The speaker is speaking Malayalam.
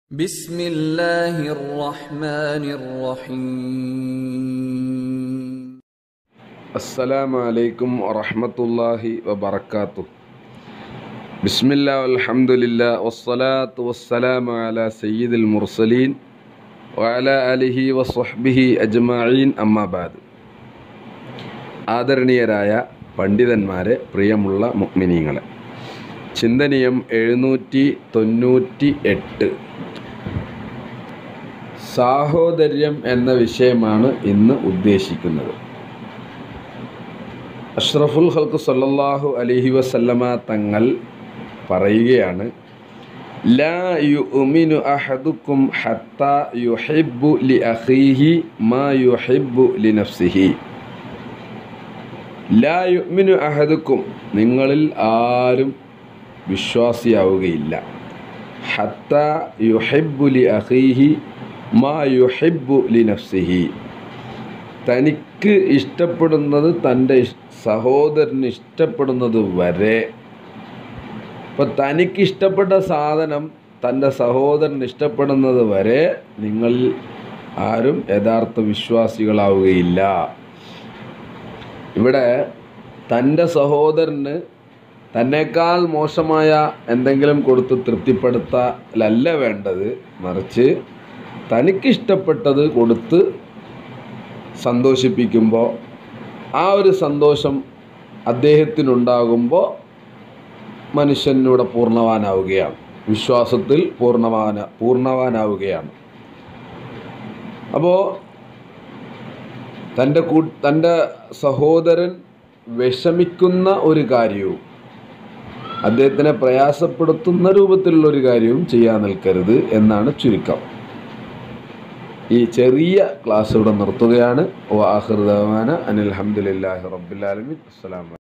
بسم الله الرحمن الرحيم السلام عليكم ورحمة الله وبركاته بسم الله والحمد لله والصلاة والسلام على سيد المرسلين وعلى آله وصحبه أجمعين أما بعد ആദരണീയരായ പണ്ഡിതന്മാരെ പ്രിയമുള്ള മുഗ്മിനീങ്ങളെ ചിന്തനീയം എഴുന്നൂറ്റി തൊണ്ണൂറ്റി എട്ട് സാഹോദര്യം എന്ന വിഷയമാണ് ഇന്ന് ഉദ്ദേശിക്കുന്നത് അഷ്റഫുൽ ഹൽക്ക് സല്ലല്ലാഹു അലൈഹി വസല്ലമ തങ്ങൾ പറയുകയാണ് ലാ യുഅ്മിനു അഹദുക്കും ഹത്താ യുഹിബ്ബു ലി അഖീഹി മാ യുഹിബ്ബു ലി നഫ്സിഹി ലാ യുഅ്മിനു അഹദുക്കും നിങ്ങളിൽ ആരും വിശ്വാസിയാവുകയില്ല ഹത്ത യുഹിബ്ബു ലി അഖീഹി മാ യുഹിബ്ബു ലി നഫ്സിഹി തനിക്ക് ഇഷ്ടപ്പെടുന്നത് തൻ്റെ ഇഷ്- സഹോദരന് ഇഷ്ടപ്പെടുന്നത് വരെ ഇപ്പം തനിക്ക് ഇഷ്ടപ്പെട്ട സാധനം തൻ്റെ സഹോദരന് ഇഷ്ടപ്പെടുന്നത് വരെ നിങ്ങളിൽ ആരും യഥാർത്ഥ വിശ്വാസികളാവുകയില്ല ഇവിടെ തൻ്റെ സഹോദരന് തന്നേക്കാൾ മോശമായ എന്തെങ്കിലും കൊടുത്ത് തൃപ്തിപ്പെടുത്തലല്ല വേണ്ടത് മറിച്ച് തനിക്കിഷ്ടപ്പെട്ടത് കൊടുത്ത് സന്തോഷിപ്പിക്കുമ്പോൾ ആ ഒരു സന്തോഷം അദ്ദേഹത്തിനുണ്ടാകുമ്പോൾ മനുഷ്യനിവിടെ പൂർണ്ണവാനാവുകയാണ് വിശ്വാസത്തിൽ പൂർണ്ണവാന പൂർണ്ണവാനാവുകയാണ് അപ്പോൾ തൻ്റെ കൂ തൻ്റെ സഹോദരൻ വിഷമിക്കുന്ന ഒരു കാര്യവും അദ്ദേഹത്തിനെ പ്രയാസപ്പെടുത്തുന്ന രൂപത്തിലുള്ള ഒരു കാര്യവും ചെയ്യാൻ നിൽക്കരുത് എന്നാണ് ചുരുക്കം ഈ ചെറിയ ക്ലാസ് ഇവിടെ നിർത്തുകയാണ് വാഹൃദാന അനിൽ അഹമ്മദില്ലാഹി റബ്ബുലാലമി അസ്സലാമു